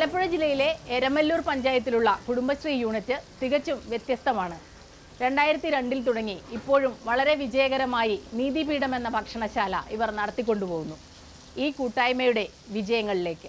ആലപ്പുഴ ജില്ലയിലെ എരമല്ലൂർ പഞ്ചായത്തിലുള്ള കുടുംബശ്രീ യൂണിറ്റ് തികച്ചും വ്യത്യസ്തമാണ് രണ്ടായിരത്തി രണ്ടിൽ തുടങ്ങി ഇപ്പോഴും വളരെ വിജയകരമായി നീതിപീഠം എന്ന ഭക്ഷണശാല ഇവർ നടത്തിക്കൊണ്ടുപോകുന്നു ഈ കൂട്ടായ്മയുടെ വിജയങ്ങളിലേക്ക്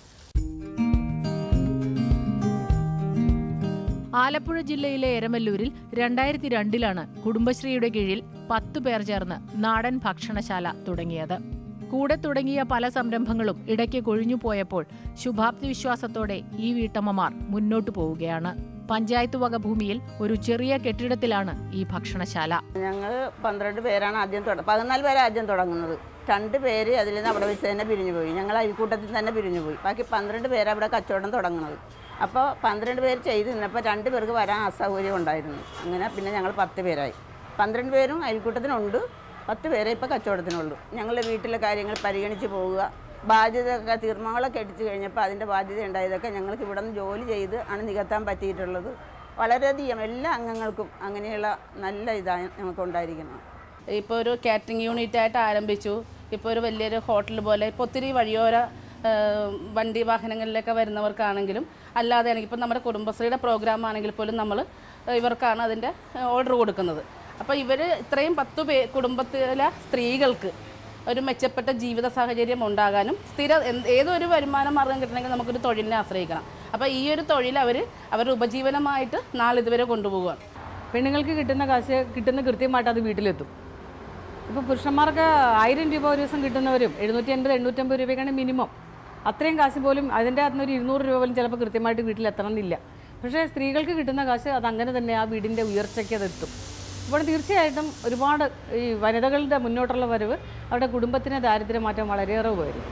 ആലപ്പുഴ ജില്ലയിലെ എരമല്ലൂരിൽ രണ്ടായിരത്തി രണ്ടിലാണ് കുടുംബശ്രീയുടെ കീഴിൽ പത്തു പേർ ചേർന്ന് നാടൻ ഭക്ഷണശാല തുടങ്ങിയത് കൂടെ തുടങ്ങിയ പല സംരംഭങ്ങളും ഇടയ്ക്ക് കൊഴിഞ്ഞു പോയപ്പോൾ ശുഭാപ്തി വിശ്വാസത്തോടെ ഈ വീട്ടമ്മമാർ മുന്നോട്ടു പോവുകയാണ് പഞ്ചായത്ത് വക ഭൂമിയിൽ ഒരു ചെറിയ കെട്ടിടത്തിലാണ് ഈ ഭക്ഷണശാല ഞങ്ങൾ പന്ത്രണ്ട് പേരാണ് ആദ്യം തുട പതിനാല് പേരാണ് ആദ്യം തുടങ്ങുന്നത് രണ്ട് പേര് അതിൽ നിന്ന് അവിടെ വെച്ച് തന്നെ പിരിഞ്ഞു പോയി ഞങ്ങൾ അയൽക്കൂട്ടത്തിൽ തന്നെ പിരിഞ്ഞു പോയി ബാക്കി പന്ത്രണ്ട് പേര് അവിടെ കച്ചവടം തുടങ്ങുന്നത് അപ്പോൾ പന്ത്രണ്ട് പേര് ചെയ്ത് നിന്നപ്പോൾ രണ്ട് പേർക്ക് വരാൻ അസൗകര്യം ഉണ്ടായിരുന്നു അങ്ങനെ പിന്നെ ഞങ്ങൾ പത്ത് പേരായി പന്ത്രണ്ട് പേരും അയൽക്കൂട്ടത്തിനുണ്ട് പത്ത് പേരെ ഇപ്പോൾ കച്ചവടത്തിനുള്ളൂ ഞങ്ങളുടെ വീട്ടിലെ കാര്യങ്ങൾ പരിഗണിച്ച് പോവുക ബാധ്യതയൊക്കെ തീർമാനങ്ങളൊക്കെ അടിച്ചു കഴിഞ്ഞപ്പോൾ അതിൻ്റെ ബാധ്യത ഉണ്ടായതൊക്കെ ഞങ്ങൾക്ക് ഇവിടെ നിന്ന് ജോലി ചെയ്ത് ആണ് നികത്താൻ പറ്റിയിട്ടുള്ളത് വളരെയധികം എല്ലാ അംഗങ്ങൾക്കും അങ്ങനെയുള്ള നല്ല ഇതാണ് ഞങ്ങൾക്ക് ഉണ്ടായിരിക്കുന്നത് ഇപ്പോൾ ഒരു കാറ്ററിംഗ് യൂണിറ്റ് ആയിട്ട് ആരംഭിച്ചു ഇപ്പോൾ ഒരു വലിയൊരു ഹോട്ടൽ പോലെ ഇപ്പോൾ ഒത്തിരി വഴിയോര ആ, വണ്ടി വാഹനങ്ങളിലൊക്കെ വരുന്നവർക്കാണെങ്കിലും അല്ലാതെ ആണെങ്കിൽ ഇപ്പോൾ നമ്മുടെ കുടുംബശ്രീയുടെ പ്രോഗ്രാം ആണെങ്കിൽ പോലും നമ്മൾ ഇവർക്കാണ് അതിൻ്റെ ഓർഡർ കൊടുക്കുന്നത് അപ്പോൾ ഇവർ ഇത്രയും പത്ത് പേ കുടുംബത്തിലെ സ്ത്രീകൾക്ക് ഒരു മെച്ചപ്പെട്ട ജീവിത സാഹചര്യം ഉണ്ടാകാനും സ്ഥിര എന്ത് ഏതൊരു വരുമാന മാർഗം കിട്ടണമെങ്കിൽ നമുക്കൊരു തൊഴിലിനെ ആശ്രയിക്കണം അപ്പോൾ ഈ ഒരു തൊഴിൽ അവർ അവരുടെ ഉപജീവനമായിട്ട് നാളിതുവരെ കൊണ്ടുപോകുകയാണ് പെണ്ണുങ്ങൾക്ക് കിട്ടുന്ന കാശ് കിട്ടുന്ന കൃത്യമായിട്ട് അത് വീട്ടിലെത്തും ഇപ്പോൾ പുരുഷന്മാർക്ക് ആയിരം രൂപ ഒരു ദിവസം കിട്ടുന്നവരും എഴുന്നൂറ്റി അൻപത് എണ്ണൂറ്റമ്പത് രൂപയ്ക്കാണ് മിനിമം അത്രയും കാശ് പോലും അതിൻ്റെ അകത്തുനിന്ന് ഒരു ഇരുന്നൂറ് രൂപ പോലും ചിലപ്പോൾ കൃത്യമായിട്ട് വീട്ടിലെത്തണം എന്നില്ല പക്ഷേ സ്ത്രീകൾക്ക് കിട്ടുന്ന കാശ് അത് അങ്ങനെ തന്നെ ആ വീടിൻ്റെ ഉയർച്ചയ്ക്ക് അതെത്തും അപ്പോൾ തീർച്ചയായിട്ടും ഒരുപാട് ഈ വനിതകളുടെ മുന്നോട്ടുള്ള വരവ് അവരുടെ കുടുംബത്തിനെ ദാരിദ്ര്യം മാറ്റാൻ വളരെയേറെ ഉപകരിക്കും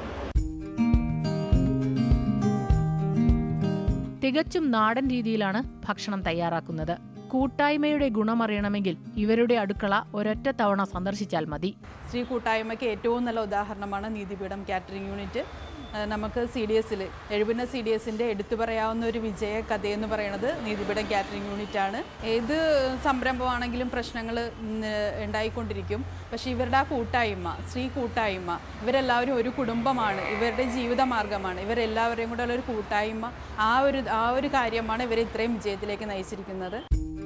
തികച്ചും നാടൻ രീതിയിലാണ് ഭക്ഷണം തയ്യാറാക്കുന്നത് കൂട്ടായ്മയുടെ ഗുണമറിയണമെങ്കിൽ ഇവരുടെ അടുക്കള ഒരൊറ്റ തവണ സന്ദർശിച്ചാൽ മതി സ്ത്രീ കൂട്ടായ്മയ്ക്ക് ഏറ്റവും നല്ല ഉദാഹരണമാണ് നീതിപീഠം കാറ്ററിംഗ് യൂണിറ്റ് ഏഹ് നമുക്ക് സി ഡി എസിൽ എഴുപുന്ന സി ഡി എസിൻ്റെ എടുത്തു പറയാവുന്ന ഒരു വിജയ കഥയെന്ന് പറയുന്നത് നീതിപീഠം കാറ്ററിംഗ് യൂണിറ്റ് ആണ് ഏത് സംരംഭമാണെങ്കിലും പ്രശ്നങ്ങൾ ഉണ്ടായിക്കൊണ്ടിരിക്കും പക്ഷേ ഇവരുടെ ആ കൂട്ടായ്മ സ്ത്രീ കൂട്ടായ്മ ഇവരെല്ലാവരും ഒരു കുടുംബമാണ് ഇവരുടെ ജീവിത മാർഗമാണ് ഇവരെല്ലാവരെയും കൂടെ ഉള്ള ഒരു കൂട്ടായ്മ ആ ഒരു ആ ഒരു കാര്യമാണ് ഇവരെ ഇത്രയും വിജയത്തിലേക്ക് നയിച്ചിരിക്കുന്നത്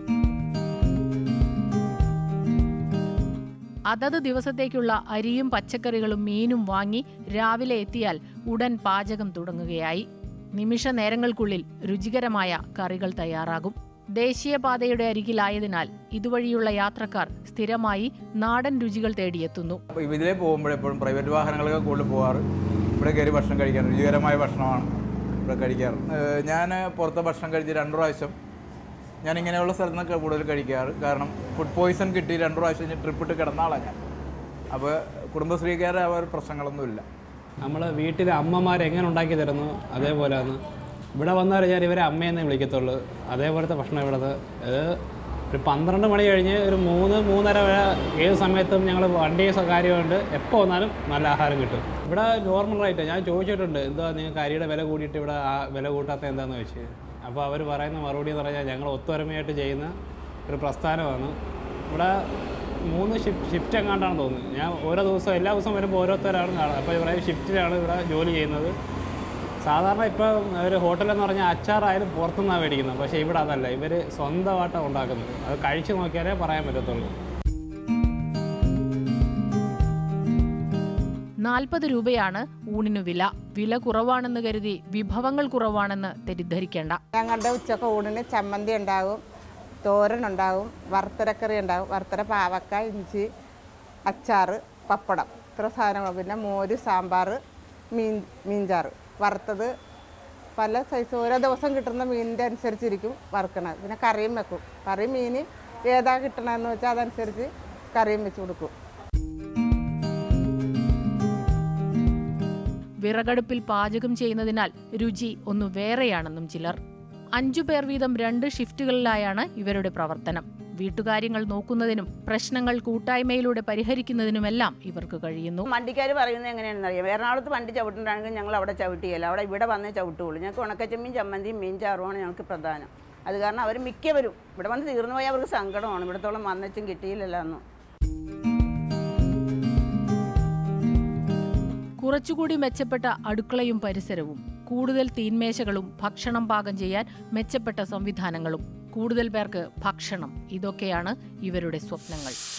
അതത് ദിവസത്തേക്കുള്ള അരിയും പച്ചക്കറികളും മീനും വാങ്ങി രാവിലെ എത്തിയാൽ ഉടൻ പാചകം തുടങ്ങുകയായി നിമിഷ നേരങ്ങൾക്കുള്ളിൽ രുചികരമായ കറികൾ തയ്യാറാകും ദേശീയപാതയുടെ അരികിലായതിനാൽ ഇതുവഴിയുള്ള യാത്രക്കാർ സ്ഥിരമായി നാടൻ രുചികൾ തേടിയെത്തുന്നു അപ്പോൾ ഇതിലേ പോകുമ്പോഴെപ്പോഴും പ്രൈവറ്റ് വാഹനങ്ങളൊക്കെ കൂടുതൽ പോകാറ് ഇവിടെ കയറി ഭക്ഷണം കഴിക്കാൻ രുചികരമായ ഭക്ഷണമാണ് ഇവിടെ കഴിക്കാറ് ഏഹ് ഞാൻ പുറത്തെ ഭക്ഷണം കഴിച്ച് രണ്ട് പ്രാവശ്യം ഞാൻ ഇങ്ങനെയുള്ള സ്ഥലത്ത് നിന്നൊക്കെ കൂടുതൽ കഴിക്കാറ് കാരണം ഫുഡ് പോയിസൺ കിട്ടി രണ്ട് പ്രാവശ്യം ഞാൻ ട്രിപ്പ് ഇട്ട് കിടന്ന ആളാണ് ഞാൻ അപ്പോൾ കുടുംബശ്രീക്കാരെ അവർ പ്രശ്നങ്ങളൊന്നുമില്ല നമ്മൾ വീട്ടിലെ അമ്മമാർ എങ്ങനെ ഉണ്ടാക്കി തരുന്നു അതേപോലെയാണ് ഇവിടെ വന്നാൽ ഞാൻ ഇവരെ അമ്മയെന്നേ വിളിക്കത്തുള്ളൂ അതേപോലത്തെ ഭക്ഷണം ഇവിടുത്തെ ഇത് ഒരു പന്ത്രണ്ട് മണി കഴിഞ്ഞ് ഒരു മൂന്ന് മൂന്നര വരെ ഏത് സമയത്തും ഞങ്ങൾ വണ്ടി കാര്യമുണ്ട് എപ്പോൾ വന്നാലും നല്ല ആഹാരം കിട്ടും ഇവിടെ നോർമൽ റേറ്റ് ഞാൻ ചോദിച്ചിട്ടുണ്ട് എന്താ നിങ്ങൾക്ക് അരിയുടെ വില കൂടിയിട്ട് ഇവിടെ ആ വില കൂട്ടാത്ത എന്താണെന്ന് ചോദിച്ചു അപ്പോൾ അവർ പറയുന്ന മറുപടി എന്ന് പറഞ്ഞാൽ ഞങ്ങൾ ഒത്തൊരുമയായിട്ട് ചെയ്യുന്ന ഒരു പ്രസ്ഥാനമാണ് ഇവിടെ മൂന്ന് ഷിഫ്റ്റ് ഷിഫ്റ്റ് എങ്ങാണ്ടാണ് തോന്നുന്നത് ഞാൻ ഓരോ ദിവസം എല്ലാ ദിവസവും വരുമ്പോൾ ഓരോരുത്തരാണ് കാണുന്നത് അപ്പോൾ ഇവരെ ഷിഫ്റ്റിലാണ് ഇവിടെ ജോലി ചെയ്യുന്നത് സാധാരണ ഇപ്പോൾ ഒരു ഹോട്ടലെന്ന് പറഞ്ഞാൽ അച്ചാറായാലും പുറത്തുനിന്നാണ് മേടിക്കുന്നത് പക്ഷേ ഇവിടെ അതല്ല ഇവർ സ്വന്തമായിട്ടാണ് ഉണ്ടാക്കുന്നത് അത് കഴിച്ചു നോക്കിയാലേ പറയാൻ പറ്റത്തുള്ളൂ നാൽപ്പത് രൂപയാണ് ഊണിനു വില വില കുറവാണെന്ന് കരുതി വിഭവങ്ങൾ കുറവാണെന്ന് തെറ്റിദ്ധരിക്കേണ്ട ഞങ്ങളുടെ ഉച്ചക്ക് ഊണിന് ചമ്മന്തി ഉണ്ടാകും തോരൻ ഉണ്ടാകും വറുത്തരക്കറി ഉണ്ടാകും വറുത്തര പാവക്ക ഇഞ്ചി അച്ചാറ് പപ്പടം ഇത്ര സാധനങ്ങൾ പിന്നെ മോര് സാമ്പാർ മീൻ മീൻചാറ് വറുത്തത് പല സൈസ് ഓരോ ദിവസം കിട്ടുന്ന മീനിൻ്റെ അനുസരിച്ചിരിക്കും വറുക്കണത് പിന്നെ കറിയും വെക്കും കറി മീൻ ഏതാ കിട്ടണമെന്ന് വെച്ചാൽ അതനുസരിച്ച് കറിയും വെച്ച് കൊടുക്കും വിറകടുപ്പിൽ പാചകം ചെയ്യുന്നതിനാൽ രുചി ഒന്ന് വേറെയാണെന്നും ചിലർ അഞ്ചു പേർ വീതം രണ്ട് ഷിഫ്റ്റുകളിലായാണ് ഇവരുടെ പ്രവർത്തനം വീട്ടുകാര്യങ്ങൾ നോക്കുന്നതിനും പ്രശ്നങ്ങൾ കൂട്ടായ്മയിലൂടെ പരിഹരിക്കുന്നതിനുമെല്ലാം ഇവർക്ക് കഴിയുന്നു വണ്ടിക്കാർ പറയുന്നത് എങ്ങനെയാണെന്ന് അറിയാം എറണാകുളത്ത് വണ്ടി ചവിട്ടുണ്ടാണെങ്കിൽ ഞങ്ങൾ അവിടെ ചവിട്ടിയല്ല അവിടെ ഇവിടെ വന്നേ ചവിട്ടുള്ളൂ ഞങ്ങൾക്ക് ഉണക്കച്ചമ്മീൻ ചമ്മന്തിയും മീൻ ചാറുമാണ് ഞങ്ങൾക്ക് പ്രധാനം അത് കാരണം അവർ മിക്കവരും ഇവിടെ വന്ന് തീർന്നു പോയാൽ അവർക്ക് സങ്കടമാണ് ഇവിടത്തോളം വന്നച്ചും കിട്ടിയില്ലല്ലോ ഒന്നും കുറച്ചുകൂടി മെച്ചപ്പെട്ട അടുക്കളയും പരിസരവും കൂടുതൽ തീന്മേശകളും ഭക്ഷണം പാകം ചെയ്യാൻ മെച്ചപ്പെട്ട സംവിധാനങ്ങളും കൂടുതൽ പേർക്ക് ഭക്ഷണം ഇതൊക്കെയാണ് ഇവരുടെ സ്വപ്നങ്ങൾ